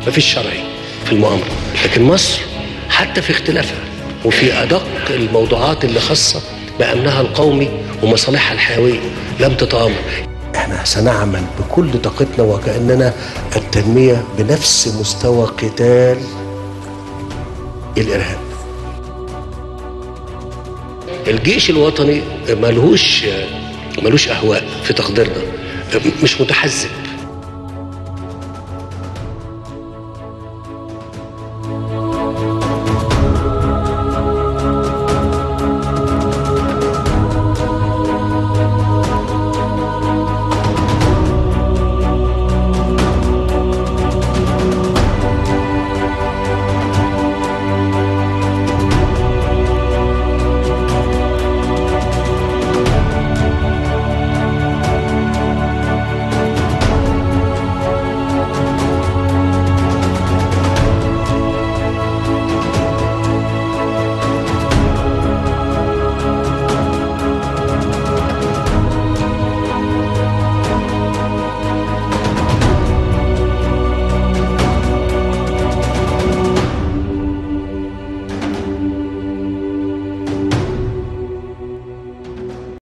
مفيش شرعي في المؤامره لكن مصر حتى في اختلافها وفي ادق الموضوعات اللي خاصه بامنها القومي ومصالحها الحيويه لم تتامر احنا سنعمل بكل طاقتنا وكاننا التنميه بنفس مستوى قتال الارهاب الجيش الوطني ملهوش ملوش اهواء في تقديرنا مش متحزب